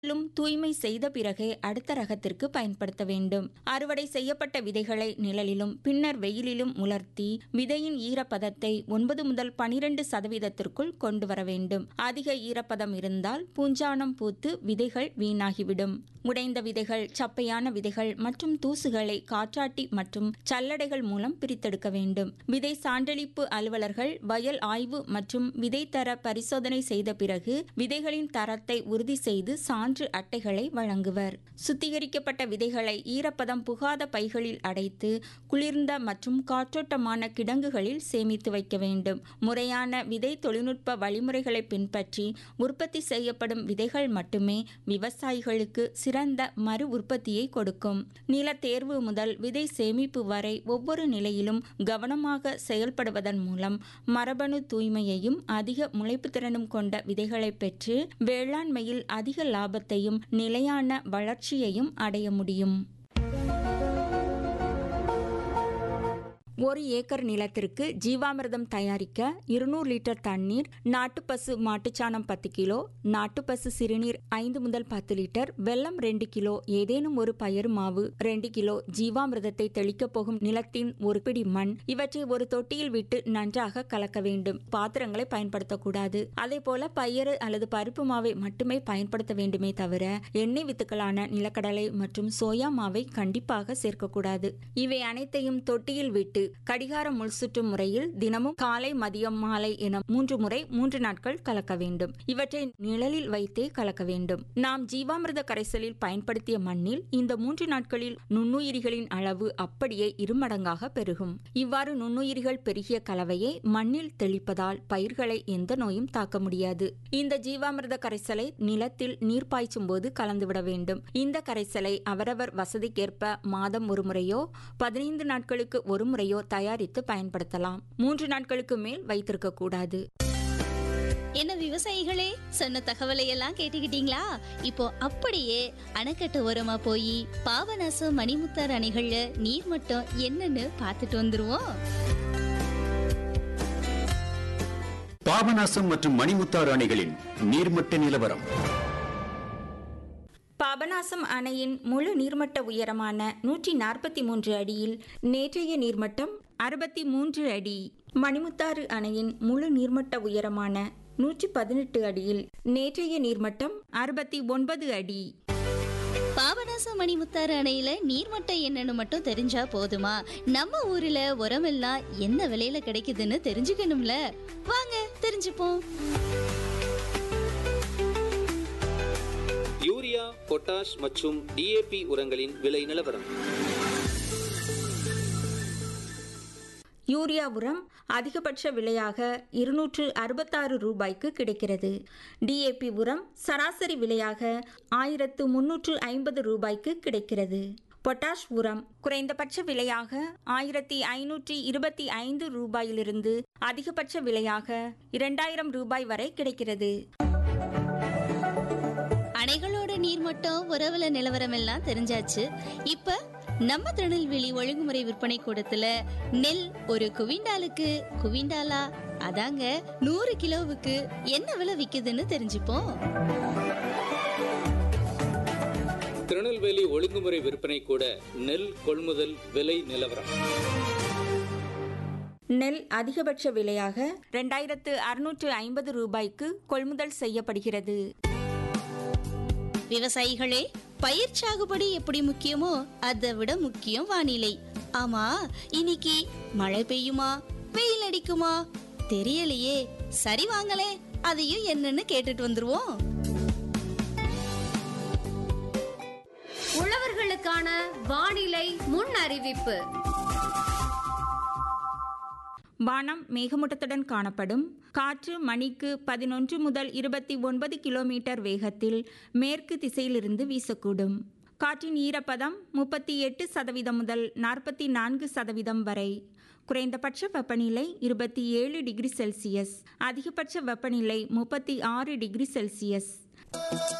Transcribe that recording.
முற்றிலும் தூய்மை செய்த பிறகே அடுத்த ரகத்திற்கு பயன்படுத்த வேண்டும் அறுவடை செய்யப்பட்ட விதைகளை நிழலிலும் பின்னர் வெயிலிலும் உலர்த்தி விதையின் ஈரப்பதத்தை ஒன்பது முதல் பனிரெண்டு சதவீதத்திற்குள் கொண்டு வர வேண்டும் அதிக ஈரப்பதம் இருந்தால் பூஞ்சானம் பூத்து விதைகள் வீணாகிவிடும் உடைந்த விதைகள் சப்பையான விதைகள் மற்றும் தூசுகளை காற்றாட்டி மற்றும் சல்லடைகள் மூலம் பிரித்தெடுக்க வேண்டும் விதை சான்றளிப்பு அலுவலர்கள் வயல் ஆய்வு மற்றும் விதை தர பரிசோதனை செய்த பிறகு விதைகளின் தரத்தை உறுதி செய்து சான்று அட்டைகளை வழங்குவர் சுத்திகரிக்கப்பட்ட விதைகளை ஈரப்பதம் புகாத பைகளில் அடைத்து குளிர்ந்த மற்றும் காற்றோட்டமான கிடங்குகளில் சேமித்து வைக்க வேண்டும் முறையான விதை தொழில்நுட்ப வழிமுறைகளை பின்பற்றி உற்பத்தி செய்யப்படும் விதைகள் மட்டுமே விவசாயிகளுக்கு சிறந்த மறு உற்பத்தியை கொடுக்கும் நில தேர்வு முதல் விதை சேமிப்பு வரை ஒவ்வொரு நிலையிலும் கவனமாக செயல்படுவதன் மூலம் மரபணு தூய்மையையும் அதிக முளைப்பு திறனும் கொண்ட விதைகளை பெற்று வேளாண்மையில் அதிக லாபத்தையும் நிலையான வளர்ச்சியையும் அடைய முடியும் ஒரு ஏக்கர் நிலத்திற்கு ஜீவாமிர்தம் தயாரிக்க இருநூறு லிட்டர் தண்ணீர் நாட்டுப்பசு மாட்டுச்சாணம் பத்து கிலோ நாட்டுப்பசு சிறுநீர் ஐந்து முதல் பத்து லிட்டர் வெல்லம் ரெண்டு கிலோ ஏதேனும் ஒரு பயறு மாவு ரெண்டு கிலோ ஜீவாமிர்தத்தை தெளிக்கப் போகும் நிலத்தின் ஒரு பிடி மண் இவற்றை ஒரு தொட்டியில் விட்டு நன்றாக கலக்க வேண்டும் பாத்திரங்களை பயன்படுத்தக்கூடாது அதே போல பயறு அல்லது பருப்பு மாவை மட்டுமே பயன்படுத்த வேண்டுமே தவிர எண்ணெய் வித்துக்களான நிலக்கடலை மற்றும் சோயா மாவை கண்டிப்பாக சேர்க்கக்கூடாது இவை அனைத்தையும் தொட்டியில் விட்டு கடிகார முள்சுற்று முறையில் தினமும் காலை மதியம் மாலை என மூன்று முறை மூன்று நாட்கள் கலக்க வேண்டும் இவற்றை நிழலில் வைத்தே கலக்க வேண்டும் நாம் ஜீவாமிர்த கரைசலில் பயன்படுத்திய மண்ணில் இந்த மூன்று நாட்களில் நுண்ணுயிரிகளின் அளவு அப்படியே இருமடங்காக பெருகும் இவ்வாறு நுண்ணுயிரிகள் பெருகிய கலவையை மண்ணில் தெளிப்பதால் பயிர்களை எந்த நோயும் தாக்க முடியாது இந்த ஜீவாமிர்த கரைசலை நிலத்தில் நீர் பாய்ச்சும் போது கலந்துவிட வேண்டும் இந்த கரைசலை அவரவர் வசதிக்கேற்ப மாதம் ஒரு முறையோ பதினைந்து நாட்களுக்கு ஒரு முறையோ தயாரித்து பயன்படுத்தலாம் மூன்று நாட்களுக்கு மேல் வைத்திருக்க கூடாது என்ன விவசாயிகளே சொன்ன தகவலை எல்லாம் கேட்டுக்கிட்டீங்களா இப்போ அப்படியே அணைக்கட்டு ஓரமா போய் பாபநாசம் மணிமுத்தார் அணைகள்ல நீர்மட்டம் என்னன்னு பார்த்துட்டு வந்துருவோம் பாபநாசம் மற்றும் மணிமுத்தாறு அணைகளின் நீர்மட்ட நிலவரம் பாபநாசம் அணையின் முழு நீர்மட்ட உயரமான நூற்றி நாற்பத்தி மூன்று அடியில் நேற்றைய நீர்மட்டம் அறுபத்தி மூன்று அடி மணிமுத்தாறு அணையின் முழு நீர்மட்ட உயரமான நூற்றி பதினெட்டு அடியில் நேற்றைய நீர்மட்டம் அறுபத்தி ஒன்பது அடி பாபநாசம் மணிமுத்தாறு அணையில நீர்மட்டம் என்னன்னு மட்டும் தெரிஞ்சா போதுமா நம்ம ஊர்ல உரமெல்லாம் என்ன விலையில கிடைக்குதுன்னு தெரிஞ்சுக்கணும்ல வாங்க தெரிஞ்சுப்போம் யூரியா பொட்டாஷ் மற்றும் டிஏபி உரங்களின் விலை நிலவரம் யூரியா உரம் அதிகபட்ச விலையாக இருநூற்று அறுபத்தாறு ரூபாய்க்கு கிடைக்கிறது டிஏபி உரம் சராசரி விலையாக ஆயிரத்து முன்னூற்று ஐம்பது ரூபாய்க்கு கிடைக்கிறது பொட்டாஷ் உரம் குறைந்தபட்ச விலையாக ஆயிரத்தி ஐநூற்றி இருபத்தி ஐந்து ரூபாயிலிருந்து அதிகபட்ச விலையாக இரண்டாயிரம் ரூபாய் வரை கிடைக்கிறது அணைகளோட நீர்மட்டம் உறவுல நிலவரம் எல்லாம் தெரிஞ்சாச்சு இப்ப நம்ம திருநெல்வேலி ஒழுங்குமுறை விற்பனை கூடத்துல நெல் ஒரு குவிண்டாலுக்கு குவிண்டாலா அதாங்க நூறு கிலோவுக்கு என்ன விலை விக்குதுன்னு தெரிஞ்சுப்போம் திருநெல்வேலி ஒழுங்குமுறை விற்பனை கூட நெல் கொள்முதல் விலை நிலவரம் நெல் அதிகபட்ச விலையாக ரெண்டாயிரத்து அறுநூற்று ஐம்பது ரூபாய்க்கு கொள்முதல் செய்யப்படுகிறது விவசாயிகளே பயிர் சாகுபடி எப்படி முக்கியமோ அதை விட முக்கியம் வானிலை ஆமா இன்னைக்கு மழை பெய்யுமா வெயில் அடிக்குமா தெரியலையே சரி வாங்களே அதையும் என்னன்னு கேட்டுட்டு வந்துருவோம் உழவர்களுக்கான வானிலை முன் அறிவிப்பு வானம் மேகமூட்டத்துடன் காணப்படும் காற்று மணிக்கு பதினொன்று முதல் இருபத்தி ஒன்பது கிலோமீட்டர் வேகத்தில் மேற்கு திசையிலிருந்து வீசக்கூடும் காற்றின் ஈரப்பதம் முப்பத்தி எட்டு சதவீதம் முதல் நாற்பத்தி நான்கு சதவீதம் வரை குறைந்தபட்ச வெப்பநிலை இருபத்தி ஏழு டிகிரி செல்சியஸ் அதிகபட்ச வெப்பநிலை முப்பத்தி ஆறு டிகிரி செல்சியஸ்